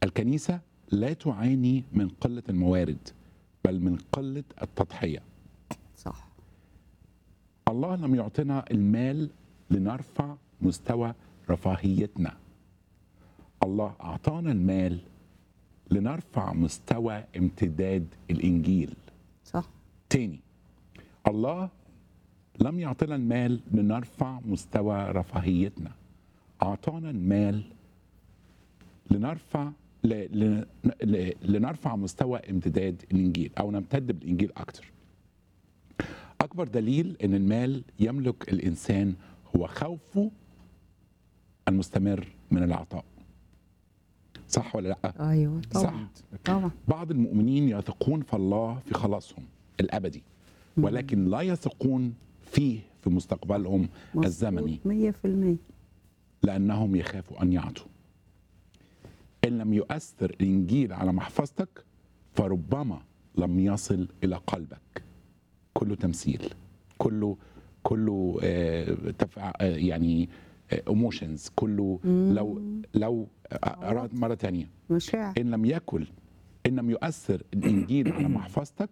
الكنيسة لا تعاني من قلة الموارد بل من قلة التضحية صح الله لم يعطنا المال لنرفع مستوى رفاهيتنا الله أعطانا المال لنرفع مستوى امتداد الإنجيل صح تاني الله لم يعطنا المال لنرفع مستوى رفاهيتنا أعطانا المال لنرفع ل... ل... ل... لنرفع مستوى امتداد الإنجيل أو نمتد بالإنجيل أكتر أكبر دليل أن المال يملك الإنسان هو خوفه المستمر من العطاء صح ولا لأ؟ ايوه صح طبعا طبعا بعض المؤمنين يثقون في الله في خلاصهم الابدي ولكن لا يثقون فيه في مستقبلهم الزمني 100% لانهم يخافوا ان يعطوا ان لم يؤثر الانجيل على محفظتك فربما لم يصل الى قلبك كله تمثيل كله كله آه تفع آه يعني ايموشنز كله لو لو آه مره تانية مشاعر ان لم يكن ان لم يؤثر الانجيل على محفظتك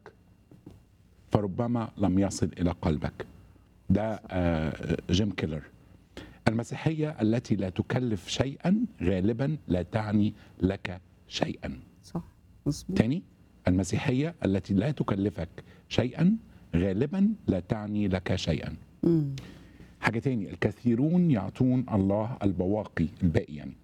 فربما لم يصل الى قلبك ده آه، جيم كيلر المسيحيه التي لا تكلف شيئا غالبا لا تعني لك شيئا صح مظبوط تاني المسيحيه التي لا تكلفك شيئا غالبا لا تعني لك شيئا مم. حاجه تاني الكثيرون يعطون الله البواقي الباقي يعني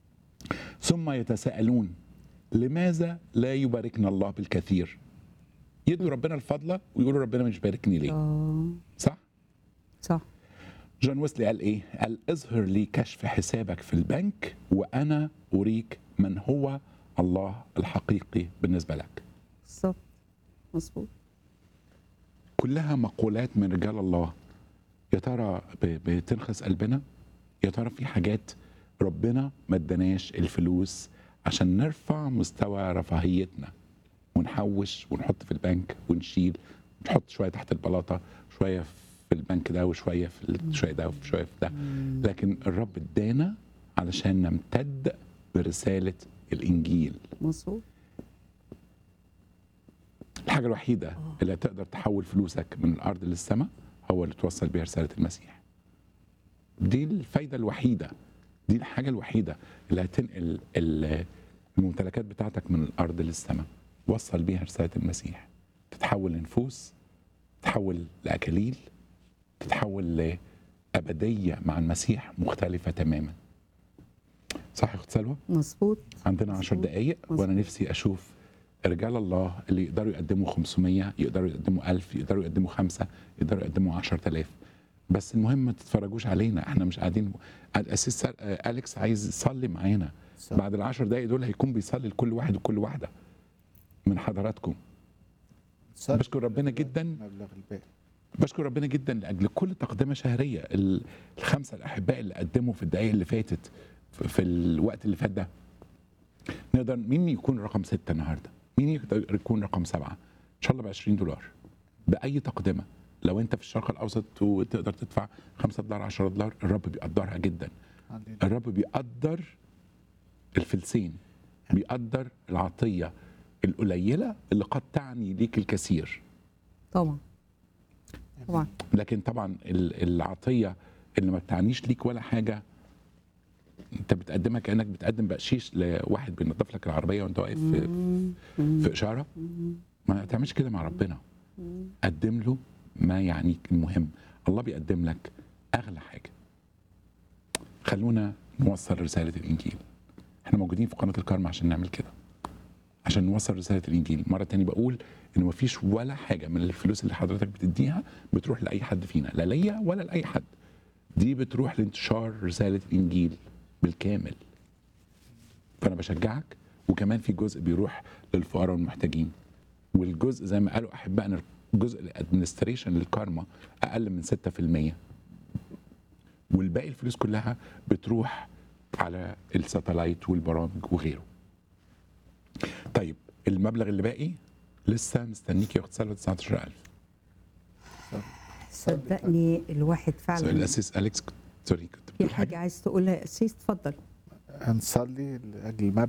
ثم يتساءلون لماذا لا يباركنا الله بالكثير يدوا ربنا الفضله ويقولوا ربنا مش باركني ليه اه صح صح جون ويسلي قال ايه قال اظهر لي كشف حسابك في البنك وانا اريك من هو الله الحقيقي بالنسبه لك بالظبط مظبوط كلها مقولات من رجال الله يا ترى ب- بتنخس قلبنا يا ترى في حاجات ربنا ما اداناش الفلوس عشان نرفع مستوى رفاهيتنا ونحوش ونحط في البنك ونشيل نحط شويه تحت البلاطه شويه في البنك ده وشويه في ال- شويه ده وشويه في ده لكن الرب ادانا علشان نمتد برساله الانجيل مظبوط الحاجة الوحيدة اللي تقدر تحول فلوسك من الأرض للسماء هو اللي توصل بيها رسالة المسيح دي الفايدة الوحيدة دي الحاجة الوحيدة اللي هتنقل ال- الممتلكات بتاعتك من الأرض للسماء وصل بيها رسالة المسيح تتحول لنفوس تتحول لأكاليل تتحول لأبدية مع المسيح مختلفة تماما صح يا أخت سلوى؟ مظبوط عندنا 10 مظبوط. دقايق وانا مظبوط. نفسي اشوف رجال الله اللي يقدروا يقدموا 500 يقدروا يقدموا 1000 يقدروا يقدموا خمسة يقدروا يقدموا 10000 بس المهم ما تتفرجوش علينا احنا مش قاعدين الاسيس سال- آه، اليكس عايز يصلي معانا صح. بعد العشر دقايق دول هيكون بيصلي لكل واحد وكل واحده من حضراتكم صرف بشكر ربنا جدا مبلغ الباقي بشكر ربنا جدا لاجل كل تقدمه شهريه ال- الخمسه الاحباء اللي قدموا في الدقائق اللي فاتت في في الوقت اللي فات ده نقدر مين يكون رقم ستة النهارده مين يقدر يكون رقم سبعة ان شاء الله ب 20 دولار باي تقدمه لو انت في الشرق الاوسط وتقدر تدفع 5 دولار 10 دولار الرب بيقدرها جدا علينا. الرب بيقدر الفلسين بيقدر العطيه القليله اللي قد تعني ليك الكثير طبعا طبعا لكن طبعا ال- العطيه اللي ما بتعنيش ليك ولا حاجه انت بتقدمها كانك بتقدم بقشيش لواحد بينظف لك العربيه وانت واقف في, في اشاره ما تعملش كده مع ربنا قدم له ما يعنيك المهم الله بيقدم لك اغلى حاجه خلونا نوصل رساله الانجيل احنا موجودين في قناه الكرم عشان نعمل كده عشان نوصل رساله الانجيل مره تاني بقول ان مفيش ولا حاجه من الفلوس اللي حضرتك بتديها بتروح لاي حد فينا لا ليا ولا لاي حد دي بتروح لانتشار رساله الانجيل بالكامل فانا بشجعك وكمان في جزء بيروح للفقراء والمحتاجين والجزء زي ما قالوا احبائنا جزء الادمنستريشن للكارما اقل من 6% والباقي الفلوس كلها بتروح على الساتلايت والبرامج وغيره طيب المبلغ اللي باقي لسه مستنيك يا اخت سلوى 19000 صدقني الواحد سؤال فعلا الاسيس اليكس سوري كنت في بتقول حاجه عايز تقولها يا اسيس اتفضل هنصلي لاجل المبلغ